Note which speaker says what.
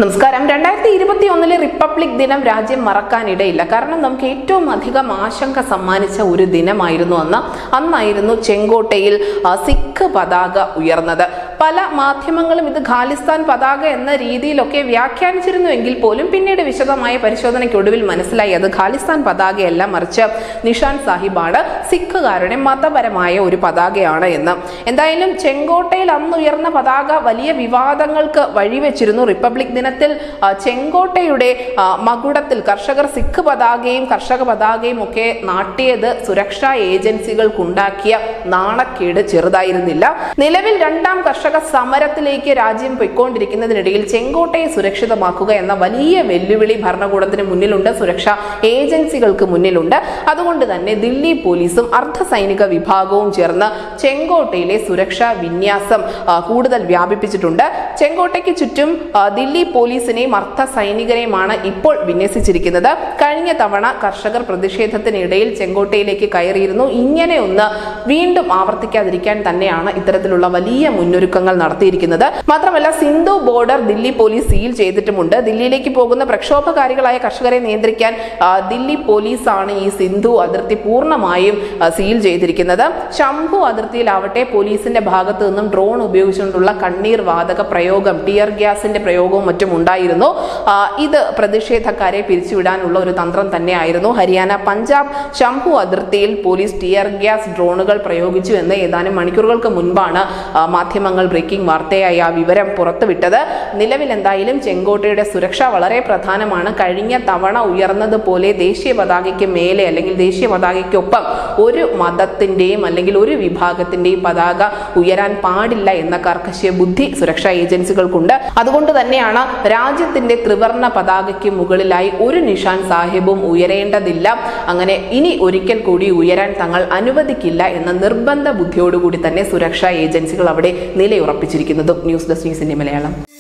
Speaker 1: നമസ്കാരം രണ്ടായിരത്തി ഇരുപത്തി ഒന്നിലെ റിപ്പബ്ലിക് ദിനം രാജ്യം മറക്കാനിടയില്ല കാരണം നമുക്ക് ഏറ്റവും അധികം ആശങ്ക സമ്മാനിച്ച ഒരു ദിനമായിരുന്നു അന്ന് അന്നായിരുന്നു ചെങ്കോട്ടയിൽ ആ, സിഖ് പതാക ഉയർന്നത് പല മാധ്യമങ്ങളും ഇത് ഖാലിസ്ഥാൻ പതാക എന്ന രീതിയിലൊക്കെ വ്യാഖ്യാനിച്ചിരുന്നുവെങ്കിൽ പോലും പിന്നീട് വിശദമായ പരിശോധനയ്ക്കൊടുവിൽ മനസ്സിലായി അത് ഖാലിസ്ഥാൻ പതാകയല്ല മറിച്ച് നിഷാൻ സാഹിബാണ് സിഖുകാരുടെ മതപരമായ ഒരു പതാകയാണ് എന്ന് എന്തായാലും ചെങ്കോട്ടയിൽ അന്ന് ഉയർന്ന പതാക വലിയ വിവാദങ്ങൾക്ക് വഴിവെച്ചിരുന്നു റിപ്പബ്ലിക് ദിനത്തിൽ ആ, ചെങ്കോട്ടയുടെ ആ, മകുടത്തിൽ കർഷകർ സിഖ് പതാകയും കർഷക പതാകയും ഒക്കെ നാട്ടിയത് സുരക്ഷാ ഏജൻസികൾക്കുണ്ടാക്കിയ നാണക്കേട് ചെറുതായിരുന്നില്ല നിലവിൽ രണ്ടാം കർഷക സമരത്തിലേക്ക് രാജ്യം പൊയ്ക്കൊണ്ടിരിക്കുന്നതിനിടയിൽ ചെങ്കോട്ടയെ സുരക്ഷിതമാക്കുക എന്ന വലിയ വെല്ലുവിളി ഭരണകൂടത്തിന് മുന്നിലുണ്ട് സുരക്ഷാ ഏജൻസികൾക്ക് മുന്നിലുണ്ട് അതുകൊണ്ട് തന്നെ ദില്ലി പോലീസും അർദ്ധ സൈനിക വിഭാഗവും ചേർന്ന് ചെങ്കോട്ടയിലെ സുരക്ഷാ വിന്യാസം ആ, കൂടുതൽ വ്യാപിപ്പിച്ചിട്ടുണ്ട് ചെങ്കോട്ടയ്ക്ക് ചുറ്റും ആ, ദില്ലി പോലീസിനെയും അർദ്ധ സൈനികരെയുമാണ് ഇപ്പോൾ വിന്യസിച്ചിരിക്കുന്നത് കഴിഞ്ഞ തവണ കർഷകർ പ്രതിഷേധത്തിനിടയിൽ ചെങ്കോട്ടയിലേക്ക് കയറിയിരുന്നു ഇങ്ങനെ ഒന്ന് വീണ്ടും ആവർത്തിക്കാതിരിക്കാൻ തന്നെയാണ് ഇത്തരത്തിലുള്ള വലിയ മുന്നൊരുക്കങ്ങൾ നടത്തിയിരിക്കുന്നത് മാത്രമല്ല Singhu border Delhi police seal ചെയ്തിട്ടുമുണ്ട് ദില്ലിയിലേക്ക് പോകുന്ന പ്രക്ഷോഭകാരികളായ കർഷകരെ നിയന്ത്രിക്കാൻ ആ, ദില്ലി പോലീസാണ് ഈ സിന്ധു അതിർത്തി പൂർണ്ണമായും ആ, സീൽ ചെയ്തിരിക്കുന്നത് ശംഭു അതിർത്തിയിലാവട്ടെ പോലീസിന്റെ ഭാഗത്തു നിന്നും ഡ്രോൺ ഉപയോഗിച്ചുകൊണ്ടുള്ള കണ്ണീർ വാതക പ്രയോഗം ടിയർ ഗ്യാസിന്റെ പ്രയോഗവും മറ്റും ഉണ്ടായിരുന്നു ആ, ഇത് പ്രതിഷേധക്കാരെ പിരിച്ചുവിടാനുള്ള ഒരു തന്ത്രം തന്നെയായിരുന്നു ഹരിയാന പഞ്ചാബ് ശംഭു അതിർത്തിയിൽ പോലീസ് ടിയർ ഗ്യാസ് ഡ്രോണുകൾ പ്രയോഗിച്ചു എന്ന് ഏതാനും മണിക്കൂറുകൾക്ക് മുൻപാണ് ആ, മാധ്യമങ്ങൾ ബ്രേക്കിംഗ് വാർത്തയായി ആ വിവരം പുറത്തുവിട്ടത് നിലവിൽ എന്തായാലും ചെങ്കോട്ടയുടെ സുരക്ഷ വളരെ പ്രധാനമാണ് കഴിഞ്ഞ തവണ ഉയർന്നതുപോലെ ദേശീയ പതാകയ്ക്ക് മേലെ അല്ലെങ്കിൽ ദേശീയ പതാകയ്ക്കൊപ്പം ഒരു മതത്തിന്റെയും അല്ലെങ്കിൽ ഒരു വിഭാഗത്തിന്റെയും പതാക ഉയരാൻ പാടില്ല എന്ന കർക്കശ ബുദ്ധി സുരക്ഷാ ഏജൻസികൾക്കുണ്ട് അതുകൊണ്ട് തന്നെയാണ് രാജ്യത്തിന്റെ ത്രിവർണ പതാകയ്ക്ക് മുകളിലായി ഒരു നിഷാൻ സാഹിബും ഉയരേണ്ടതില്ല അങ്ങനെ ഇനി ഒരിക്കൽ കൂടി ഉയരാൻ തങ്ങൾ അനുവദിക്കില്ല എന്ന നിർബന്ധ ബുദ്ധിയോടുകൂടി തന്നെ സുരക്ഷാ ഏജൻസികൾ അവിടെ നിലയുറപ്പിച്ചിരിക്കുന്നതും ന്യൂസ് ഡെസ്ക് ന്യൂസിന്റെ മലയാളം